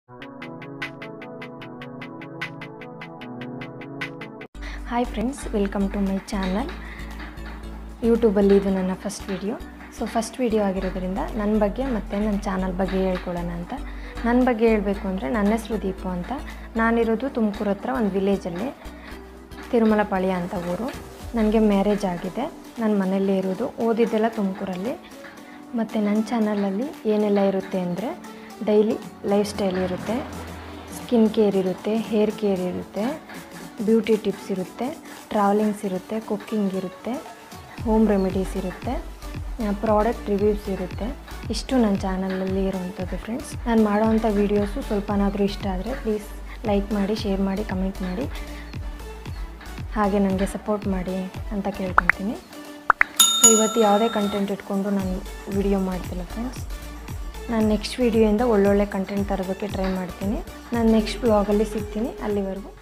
hi friends welcome to my channel ಯೂಟ್ಯೂಬಲ್ಲಿ ಇದು ನನ್ನ first video so first video ಆಗಿರೋದ್ರಿಂದ ನನ್ನ ಬಗ್ಗೆ ಮತ್ತು ನನ್ನ ಚಾನಲ್ ಬಗ್ಗೆ ಹೇಳ್ಕೊಳ್ಳೋಣ ಅಂತ ನನ್ನ ಬಗ್ಗೆ ಹೇಳಬೇಕು ಅಂದರೆ ನನ್ನ ಹೆಸರು ದೀಪು ಅಂತ ನಾನಿರೋದು ತುಮಕೂರು ಹತ್ರ ಒಂದು ವಿಲೇಜಲ್ಲಿ ತಿರುಮಲಪಾಳ್ಯ ಅಂತ ಊರು ನನಗೆ ಮ್ಯಾರೇಜ್ ಆಗಿದೆ ನನ್ನ ಮನೆಯಲ್ಲೇ ಇರೋದು ಓದಿದ್ದೆಲ್ಲ ತುಮಕೂರಲ್ಲಿ ಮತ್ತು ನನ್ನ ಚಾನಲಲ್ಲಿ ಏನೆಲ್ಲ ಇರುತ್ತೆ ಅಂದರೆ ಡೈಲಿ ಲೈಫ್ ಸ್ಟೈಲ್ ಇರುತ್ತೆ ಸ್ಕಿನ್ ಕೇರ್ ಇರುತ್ತೆ ಹೇರ್ ಕೇರ್ ಇರುತ್ತೆ ಬ್ಯೂಟಿ ಟಿಪ್ಸ್ ಇರುತ್ತೆ ಟ್ರಾವೆಲಿಂಗ್ಸ್ ಇರುತ್ತೆ ಕುಕ್ಕಿಂಗ್ ಇರುತ್ತೆ ಹೋಮ್ ರೆಮಿಡೀಸ್ ಇರುತ್ತೆ ಪ್ರಾಡಕ್ಟ್ ರಿವ್ಯೂಸ್ ಇರುತ್ತೆ ಇಷ್ಟು ನನ್ನ ಚಾನಲಲ್ಲಿ ಇರುವಂಥದ್ದು ಫ್ರೆಂಡ್ಸ್ ನಾನು ಮಾಡೋವಂಥ ವೀಡಿಯೋಸು ಸ್ವಲ್ಪನಾದರೂ ಇಷ್ಟ ಆದರೆ ಪ್ಲೀಸ್ ಲೈಕ್ ಮಾಡಿ ಶೇರ್ ಮಾಡಿ ಕಮೆಂಟ್ ಮಾಡಿ ಹಾಗೆ ನನಗೆ ಸಪೋರ್ಟ್ ಮಾಡಿ ಅಂತ ಕೇಳ್ಕೊತೀನಿ ಸೊ ಇವತ್ತು ಯಾವುದೇ ಕಂಟೆಂಟ್ ಇಟ್ಕೊಂಡು ನಾನು ವಿಡಿಯೋ ಮಾಡ್ತಿಲ್ಲ ಫ್ರೆಂಡ್ಸ್ ನಾನು ನೆಕ್ಸ್ಟ್ ವೀಡಿಯೋಯಿಂದ ಒಳ್ಳೊಳ್ಳೆ ಕಂಟೆಂಟ್ ತರೋದಕ್ಕೆ ಟ್ರೈ ಮಾಡ್ತೀನಿ ನಾನು ನೆಕ್ಸ್ಟ್ ಬ್ಲಾಗಲ್ಲಿ ಸಿಗ್ತೀನಿ ಅಲ್ಲಿವರೆಗೂ